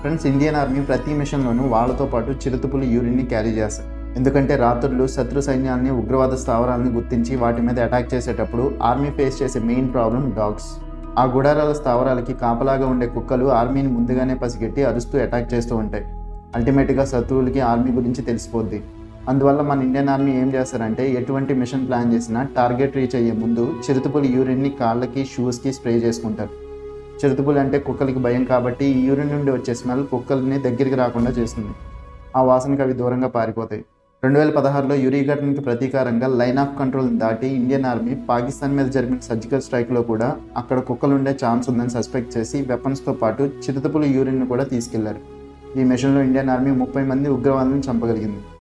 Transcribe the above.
friends Indian army ప్రతి మిషన్లోనూ వాళ్ళతో పాటు చిరుతపులి యూరిన్ని క్యారీ చేస్తారు ఎందుకంటే రాత్రులు శత్రు సైన్యాన్ని ఉగ్రవాద స్థావరాలను గుర్తించి వాటి మీద అటాక్ చేసేటప్పుడు ఆర్మీ ఫేస్ చేసే మెయిన్ ప్రాబ్లం డాగ్స్ ఆ గుడారాల స్థావరాలకి కాపలాగా ఉండే కుక్కలు ఆర్మీని ముందుగానే పసిగట్టి అరుస్తూ అటాక్ చేస్తూ ఉంటాయి అల్టిమేట్గా శత్రువులకి ఆర్మీ గురించి తెలిసిపోద్ది అందువల్ల మన ఇండియన్ ఆర్మీ ఏం చేస్తారంటే ఎటువంటి మిషన్ ప్లాన్ చేసినా టార్గెట్ రీచ్ అయ్యే ముందు చిరుతపులి యూరిన్ని కాళ్ళకి షూస్కి స్ప్రే చేసుకుంటారు చిరుతపులి అంటే కుక్కలకి భయం కాబట్టి ఈ యూరిన్ నుండి వచ్చే స్మెల్ కుక్కల్ని దగ్గరికి రాకుండా చేస్తుంది ఆ వాసనకి అవి దూరంగా పారిపోతాయి రెండు వేల పదహారులో యురీ ఘటనకి ప్రతీకారంగా లైన్ ఆఫ్ కంట్రోల్ దాటి ఇండియన్ ఆర్మీ పాకిస్తాన్ మీద జరిగిన సర్జికల్ స్ట్రైక్లో కూడా అక్కడ కుక్కలు ఉండే ఛాన్స్ ఉందని సస్పెక్ట్ చేసి వెపన్స్తో పాటు చిరుతపులి యూరిన్ను కూడా తీసుకెళ్లారు ఈ మిషన్లో ఇండియన్ ఆర్మీ ముప్పై మంది ఉగ్రవాదులను చంపగలిగింది